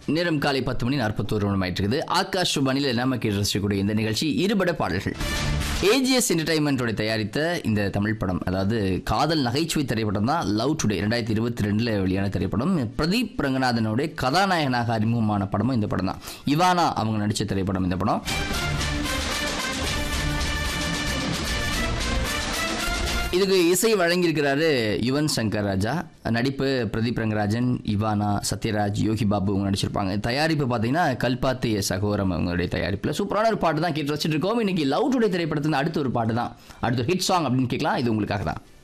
நேரம் காலை பத்து மணி நாற்பத்தோரு நிமிடம் ஆயிட்டு இருக்குது ஆகாஷ் சுபானில் நாம கேட்டு ரசிக்கக்கூடிய இந்த நிகழ்ச்சி இருபட பாடல்கள் ஏஜிஎஸ் என்டர்டைன்மெண்ட்டோட தயாரித்த இந்த தமிழ் படம் அதாவது காதல் நகைச்சுவை திரைப்படம் தான் லவ் டுடே ரெண்டாயிரத்தி இருபத்தி ரெண்டில் வெளியான திரைப்படம் பிரதீப் ரங்கநாதனோட கதாநாயகனாக அறிமுகமான படமும் இந்த படம் தான் இவானா அவங்க நடித்த திரைப்படம் இந்த படம் இதுக்கு இசை வழங்கியிருக்கிறாரு யுவன் சங்கர் ராஜா நடிப்பு பிரதீப் ரங்கராஜன் இவானா சத்யராஜ் யோகி பாபு அவங்க நடிச்சிருப்பாங்க தயாரிப்பு பார்த்தீங்கன்னா கல்பாத்தி சகோரம் அவங்களுடைய தயாரிப்பில் சூப்பரான ஒரு பாட்டு தான் கேட்டு வச்சுட்டு இருக்கோம் இன்னைக்கு லவ் டுடே திரைப்படத்துல அடுத்த ஒரு பாட்டு தான் அடுத்த ஹிட் சாங் அப்படின்னு கேட்கலாம் இது உங்களுக்காக தான்